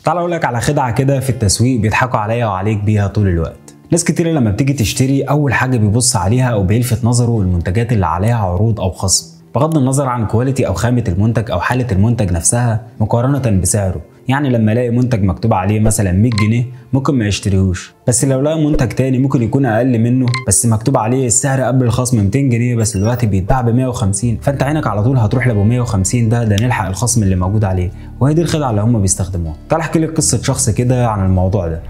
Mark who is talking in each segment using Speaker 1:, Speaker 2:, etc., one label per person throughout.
Speaker 1: تعال اقول لك على خدعه كده في التسويق بيضحكوا عليا وعليك بيها طول الوقت ناس كتير لما بتيجي تشتري اول حاجه بيبص عليها او بيلفت نظره المنتجات اللي عليها عروض او خصم بغض النظر عن كواليتي او خامه المنتج او حاله المنتج نفسها مقارنه بسعره يعني لما الاقي منتج مكتوب عليه مثلا 100 جنيه ممكن ما يشتريهوش بس لو لقى منتج تاني ممكن يكون اقل منه بس مكتوب عليه السعر قبل الخصم 200 جنيه بس دلوقتي بيتباع ب 150 فانت عينك على طول هتروح لابو 150 ده ده نلحق الخصم اللي موجود عليه وهي دي الخدعه اللي هم بيستخدموها تعال احكي لك قصه شخص كده عن الموضوع ده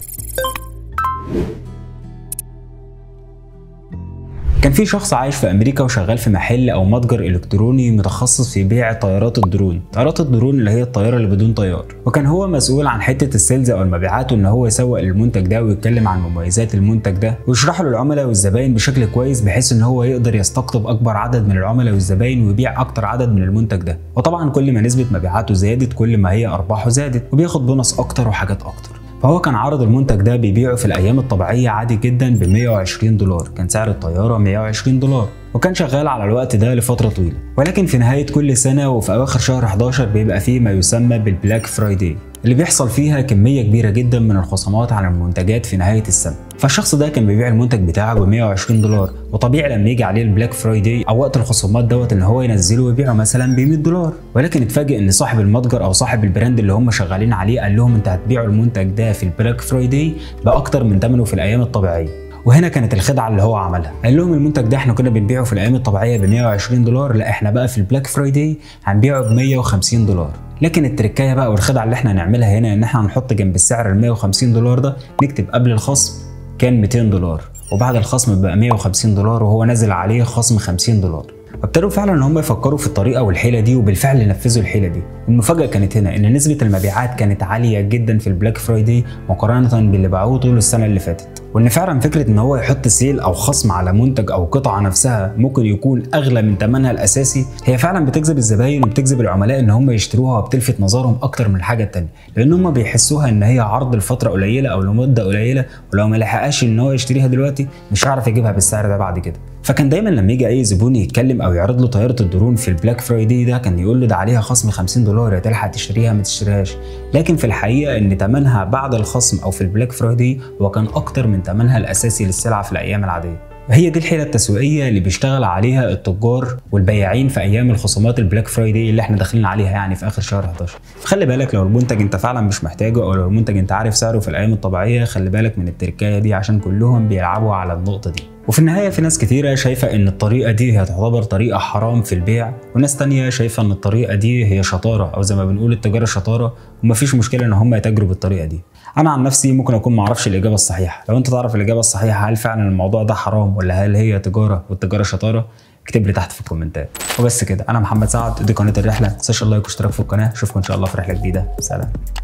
Speaker 1: كان في شخص عايش في امريكا وشغال في محل او متجر الكتروني متخصص في بيع طيارات الدرون طيارات الدرون اللي هي الطياره اللي بدون طيار وكان هو مسؤول عن حته السيلز او المبيعات وان هو يسوق للمنتج ده ويتكلم عن مميزات المنتج ده ويشرحه للعملاء والزباين بشكل كويس بحيث ان هو يقدر يستقطب اكبر عدد من العملاء والزباين ويبيع اكتر عدد من المنتج ده وطبعا كل ما نسبه مبيعاته زادت كل ما هي ارباحه زادت وبياخد بونص اكتر وحاجات اكتر فهو كان عرض المنتج ده بيبيعه في الايام الطبيعيه عادي جدا ب 120 دولار كان سعر الطياره 120 دولار وكان شغال على الوقت ده لفتره طويله ولكن في نهايه كل سنه وفي اواخر شهر 11 بيبقى فيه ما يسمى بالبلاك فرايداي اللي بيحصل فيها كميه كبيره جدا من الخصومات على المنتجات في نهايه السنه فالشخص ده كان بيبيع المنتج بتاعه ب 120 دولار وطبيعي لما يجي عليه البلاك فرايداي او وقت الخصومات دوت ان هو ينزله ويبيعه مثلا ب 100 دولار ولكن اتفاجئ ان صاحب المتجر او صاحب البراند اللي هم شغالين عليه قال لهم انت هتبيعوا المنتج ده في البلاك فرايداي باكتر من ثمنه في الايام الطبيعيه وهنا كانت الخدعه اللي هو عملها قال لهم المنتج ده احنا كنا بنبيعه في الايام الطبيعيه ب 120 دولار لا احنا بقى في البلاك فرايداي هنبيعه ب 150 دولار لكن التركايه بقى والخدعه اللي احنا هنعملها هنا ان احنا هنحط جنب السعر ال 150 دولار ده نكتب قبل الخصم كان 200 دولار وبعد الخصم بقى 150 دولار وهو نازل عليه خصم 50 دولار وابتدوا فعلا ان هم يفكروا في الطريقه والحيله دي وبالفعل نفذوا الحيله دي والمفاجاه كانت هنا ان نسبه المبيعات كانت عاليه جدا في البلاك فرايداي مقارنه باللي باعوه طول السنه اللي فاتت وان فعلا فكره ان هو يحط سيل او خصم على منتج او قطعه نفسها ممكن يكون اغلى من ثمنها الاساسي هي فعلا بتجذب الزباين وبتجذب العملاء ان هم يشتروها وبتلفت نظرهم اكتر من الحاجه الثانيه لان هم بيحسوها ان هي عرض لفتره قليله او لمده قليله ولو ما لحقش ان هو يشتريها دلوقتي مش هيعرف يجيبها بالسعر ده بعد كده فكان دايما لما يجي اي زبون يتكلم او يعرض له طياره الدرون في البلاك فرايداي ده كان يقول له ده عليها خصم 50 دولار يا تلحق تشتريها ما تشتريهاش لكن في الحقيقه ان ثمنها بعد الخصم او في البلاك فرايداي هو كان اكتر من ثمنها الاساسي للسلعه في الايام العاديه وهي دي الحيله التسويقيه اللي بيشتغل عليها التجار والبياعين في ايام الخصومات البلاك فرايداي اللي احنا داخلين عليها يعني في اخر شهر 11 خلي بالك لو المنتج انت فعلا مش محتاجه او لو المنتج انت عارف سعره في الايام الطبيعيه خلي بالك من التركايه دي عشان كلهم بيلعبوا على النقطه دي وفي النهاية في ناس كتيرة شايفة إن الطريقة دي هي تعتبر طريقة حرام في البيع وناس تانية شايفة إن الطريقة دي هي شطارة أو زي ما بنقول التجارة شطارة ومفيش مشكلة إن هم يتاجروا بالطريقة دي أنا عن نفسي ممكن أكون معرفش الإجابة الصحيحة لو أنت تعرف الإجابة الصحيحة هل فعلا الموضوع ده حرام ولا هل هي تجارة والتجارة شطارة اكتب لي تحت في الكومنتات وبس كده أنا محمد سعد دي قناة الرحلة ما تنساش اللايك واشتراك في القناة أشوفكم إن شاء الله في رحلة جديدة سلام